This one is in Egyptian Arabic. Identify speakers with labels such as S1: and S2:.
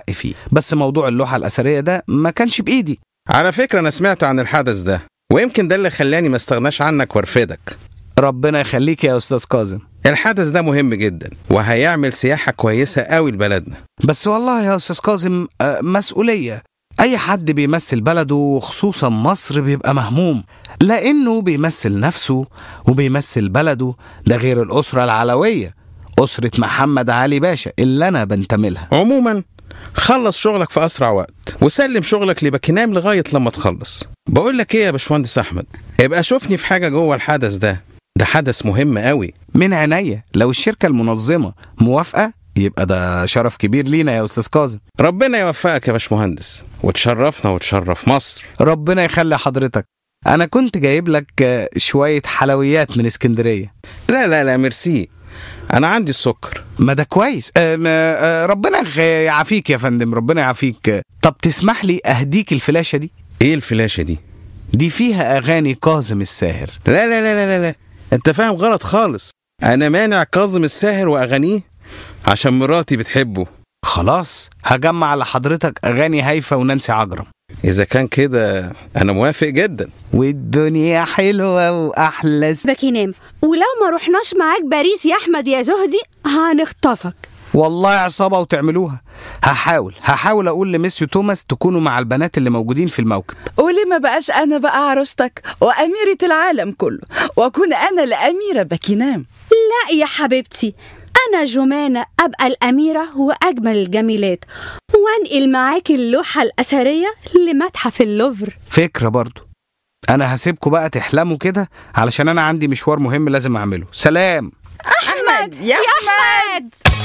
S1: حق فيه بس موضوع اللوحة الأثرية ده ما كانش بإيدي
S2: على فكرة أنا سمعت عن الحدث ده ويمكن ده اللي خلاني ما استغناش عنك وارفدك
S1: ربنا يخليك يا أستاذ كاظم
S2: الحدث ده مهم جدا وهيعمل سياحة كويسة قوي لبلدنا
S1: بس والله يا أستاذ كاظم آه، مسؤولية أي حد بيمثل بلده وخصوصا مصر بيبقى مهموم لأنه بيمثل نفسه وبيمثل بلده ده غير الأسرة العلوية أسرة محمد علي باشا اللي أنا بنتمي لها
S2: عموما خلص شغلك في أسرع وقت وسلم شغلك لبكينام لغاية لما تخلص بقول لك إيه يا باشمهندس أحمد ابقى شوفني في حاجة جوه الحدث ده ده حدث مهم قوي
S1: من عينيا لو الشركة المنظمة موافقة يبقى ده شرف كبير لينا يا أستاذ كاظم
S2: ربنا يوفقك يا باشمهندس وتشرفنا وتشرف مصر
S1: ربنا يخلي حضرتك أنا كنت جايب لك آه، شوية حلويات من اسكندرية
S2: لا لا لا ميرسي أنا عندي السكر
S1: ما ده كويس آه، ما- آه، ربنا يخ- يعافيك يا فندم ربنا يعافيك آه، طب تسمح لي أهديك الفلاشة دي
S2: إيه الفلاشة دي؟
S1: دي فيها أغاني كاظم الساهر
S2: لا لا لا لا لا, لا. أنت فاهم غلط خالص أنا مانع كاظم الساهر وأغانيه عشان مراتي بتحبه
S1: خلاص هجمع لحضرتك أغاني هيفا ونانسي عجرم
S2: إذا كان كده أنا موافق جدا
S1: والدنيا حلوة وأحلى س-
S3: باكينام ولو ما رحناش معاك باريس يا احمد يا زهدي هنخطفك
S1: والله عصابة وتعملوها هحاول هحاول أقول لميسيو توماس تكونوا مع البنات اللي موجودين في الموكب
S4: وليه ما بقاش أنا بقى عروستك وأميرة العالم كله وأكون أنا الأميرة باكينام
S3: لا يا حبيبتي أنا جمانة أبقى الأميرة وأجمل الجميلات وأنقل معاك اللوحة الأثرية لمتحف اللوفر
S1: فكرة برضو أنا هسيبكم بقى تحلموا كده علشان أنا عندي مشوار مهم لازم أعمله سلام
S4: أحمد يا
S3: أحمد